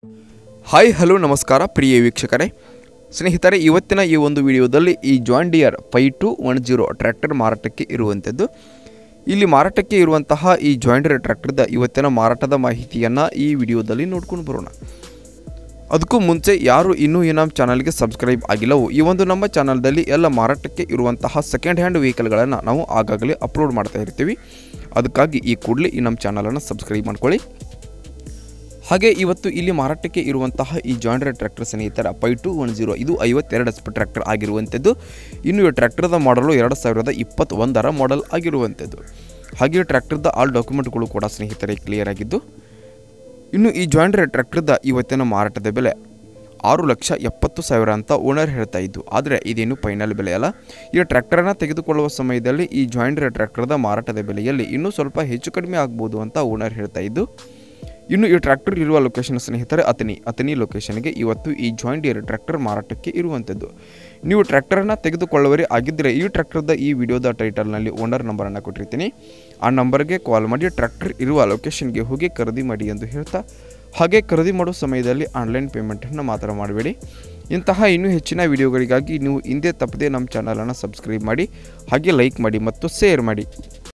hi hello ನಮಸ್ಕಾರ ಪ್ರಿಯ ವೀಕ್ಷಕರೇ ಸ್ನೇಹಿತರೆ ಇವತ್ತಿನ ಈ ಒಂದು ವಿಡಿಯೋದಲ್ಲಿ ಈ John Deere five two one zero tractor ಮಾರಾಟಕ್ಕೆ ಇರುವಂಥದ್ದು ಇಲ್ಲಿ ಮಾರಾಟಕ್ಕೆ ಇರುವಂತಹ ಈ ಜಾಯಿಂಡರ್ ಟ್ರ್ಯಾಕ್ಟರ್ದ ಇವತ್ತಿನ ಮಾರಾಟದ ಮಾಹಿತಿಯನ್ನು ಈ ವಿಡಿಯೋದಲ್ಲಿ ನೋಡ್ಕೊಂಡು ಬರೋಣ ಅದಕ್ಕೂ ಮುಂಚೆ ಯಾರು ಇನ್ನೂ ಈ ನಮ್ಮ ಚಾನಲ್ಗೆ ಸಬ್ಸ್ಕ್ರೈಬ್ ಆಗಿಲ್ಲವೋ ಈ ಒಂದು ನಮ್ಮ ಚಾನಲ್ದಲ್ಲಿ ಎಲ್ಲ ಮಾರಾಟಕ್ಕೆ ಇರುವಂತಹ ಸೆಕೆಂಡ್ ಹ್ಯಾಂಡ್ ವೆಹಿಕಲ್ಗಳನ್ನು ನಾವು ಆಗಾಗಲೇ ಅಪ್ಲೋಡ್ ಮಾಡ್ತಾ ಇರ್ತೀವಿ ಅದಕ್ಕಾಗಿ ಈ ಕೂಡಲೇ ಈ ನಮ್ಮ ಚಾನಲನ್ನು ಸಬ್ಸ್ಕ್ರೈಬ್ ಮಾಡ್ಕೊಳ್ಳಿ ಹಾಗೆ ಇವತ್ತು ಇಲ್ಲಿ ಮಾರಾಟಕ್ಕೆ ಇರುವಂತಹ ಈ ಜಾಯಿಂಡರ್ ಟ್ರ್ಯಾಕ್ಟರ್ ಸ್ನೇಹಿತರ ಪೈ ಟು ಒನ್ ಜೀರೋ ಇದು ಐವತ್ತೆರಡು ಎಸ್ ಪಿ ಟ್ರ್ಯಾಕ್ಟರ್ ಆಗಿರುವಂಥದ್ದು ಇನ್ನು ಈ ಟ್ರ್ಯಾಕ್ಟರ್ದ ಮಾಡಲು ಎರಡು ಸಾವಿರದ ಇಪ್ಪತ್ತೊಂದರ ಮಾಡೆಲ್ ಆಗಿರುವಂಥದ್ದು ಹಾಗೆ ಈ ಟ್ರ್ಯಾಕ್ಟರ್ದ ಆಲ್ ಡಾಕ್ಯುಮೆಂಟ್ಗಳು ಕೂಡ ಸ್ನೇಹಿತರೆ ಕ್ಲಿಯರ್ ಆಗಿದ್ದು ಇನ್ನು ಈ ಜಾಯಿಂಡರ್ ಟ್ರ್ಯಾಕ್ಟರ್ದ ಇವತ್ತಿನ ಮಾರಾಟದ ಬೆಲೆ ಆರು ಲಕ್ಷ ಎಪ್ಪತ್ತು ಸಾವಿರ ಅಂತ ಓನರ್ ಹೇಳ್ತಾ ಇದ್ದು ಆದರೆ ಇದೇನು ಫೈನಲ್ ಬೆಲೆ ಅಲ್ಲ ಈ ಟ್ರ್ಯಾಕ್ಟರನ್ನು ತೆಗೆದುಕೊಳ್ಳುವ ಸಮಯದಲ್ಲಿ ಈ ಜಾಯಿಂಡರ್ ಟ್ರ್ಯಾಕ್ಟರ್ದ ಮಾರಾಟದ ಬೆಲೆಯಲ್ಲಿ ಇನ್ನೂ ಸ್ವಲ್ಪ ಹೆಚ್ಚು ಕಡಿಮೆ ಆಗ್ಬೋದು ಅಂತ ಓನರ್ ಹೇಳ್ತಾ ಇದ್ದು ಇನ್ನು ಈ ಟ್ರ್ಯಾಕ್ಟರ್ ಇರುವ ಲೊಕೇಶನ್ ಸ್ನೇಹಿತರೆ ಅತನಿ ಅತನಿ ಲೊಕೇಶನ್ಗೆ ಇವತ್ತು ಈ ಜಾಯಿಂಟ್ ಇಯರ್ ಟ್ರ್ಯಾಕ್ಟರ್ ಮಾರಾಟಕ್ಕೆ ಇರುವಂಥದ್ದು ನೀವು ಟ್ರ್ಯಾಕ್ಟರನ್ನು ತೆಗೆದುಕೊಳ್ಳುವರೆ ಆಗಿದ್ದರೆ ಈ ಟ್ರ್ಯಾಕ್ಟರ್ದ ಈ ವಿಡಿಯೋದ ಟೈಟಲ್ನಲ್ಲಿ ಓನರ್ ನಂಬರನ್ನು ಕೊಟ್ಟಿರ್ತೀನಿ ಆ ನಂಬರ್ಗೆ ಕಾಲ್ ಮಾಡಿ ಟ್ರ್ಯಾಕ್ಟರ್ ಇರುವ ಲೊಕೇಶನ್ಗೆ ಹೋಗಿ ಖರೀದಿ ಮಾಡಿ ಎಂದು ಹೇಳ್ತಾ ಹಾಗೆ ಖರೀದಿ ಮಾಡೋ ಸಮಯದಲ್ಲಿ ಆನ್ಲೈನ್ ಪೇಮೆಂಟನ್ನು ಮಾತ್ರ ಮಾಡಬೇಡಿ ಇಂತಹ ಇನ್ನೂ ಹೆಚ್ಚಿನ ವಿಡಿಯೋಗಳಿಗಾಗಿ ನೀವು ಹಿಂದೆ ತಪ್ಪದೆ ನಮ್ಮ ಚಾನಲನ್ನು ಸಬ್ಸ್ಕ್ರೈಬ್ ಮಾಡಿ ಹಾಗೆ ಲೈಕ್ ಮಾಡಿ ಮತ್ತು ಶೇರ್ ಮಾಡಿ